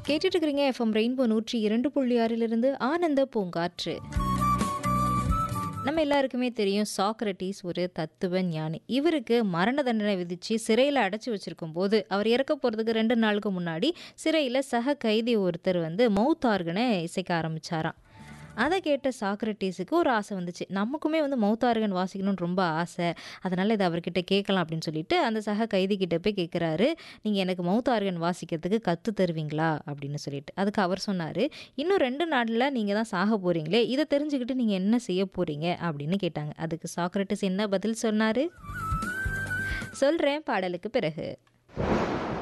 கேட்டுட்டு இருக்கிறீங்க FM rainbow நூற்றி இரண்டு புள்ளி ஆறிலிருந்து ஆனந்த பூங்காற்று நம்ம எல்லாருக்குமே தெரியும் சாக்ரட்டிஸ் ஒரு தத்துவ ஞானி இவருக்கு மரண தண்டனை விதித்து சிறையில் அடைச்சி வச்சிருக்கும் போது அவர் இறக்க போகிறதுக்கு ரெண்டு நாளுக்கு முன்னாடி சிறையில் சக கைதி ஒருத்தர் வந்து மவுத் ஆர்கனை இசைக்க ஆரம்பிச்சாராம் அதை கேட்ட சாக்ரட்டிஸுக்கு ஒரு ஆசை வந்துச்சு நமக்குமே வந்து மவுத் ஆர்கன் வாசிக்கணும்னு ரொம்ப ஆசை அதனால் இதை அவர்கிட்ட கேட்கலாம் அப்படின்னு சொல்லிட்டு அந்த சக கைதி கிட்ட போய் கேட்குறாரு நீங்கள் எனக்கு மவுத் ஆர்கன் வாசிக்கிறதுக்கு கற்று தருவீங்களா அப்படின்னு சொல்லிட்டு அதுக்கு அவர் சொன்னார் இன்னும் ரெண்டு நாளில் நீங்கள் தான் சாக போகிறீங்களே இதை தெரிஞ்சுக்கிட்டு நீங்கள் என்ன செய்ய போகிறீங்க அப்படின்னு கேட்டாங்க அதுக்கு சாக்ரட்டிஸ் என்ன பதில் சொன்னார் சொல்கிறேன் பாடலுக்கு பிறகு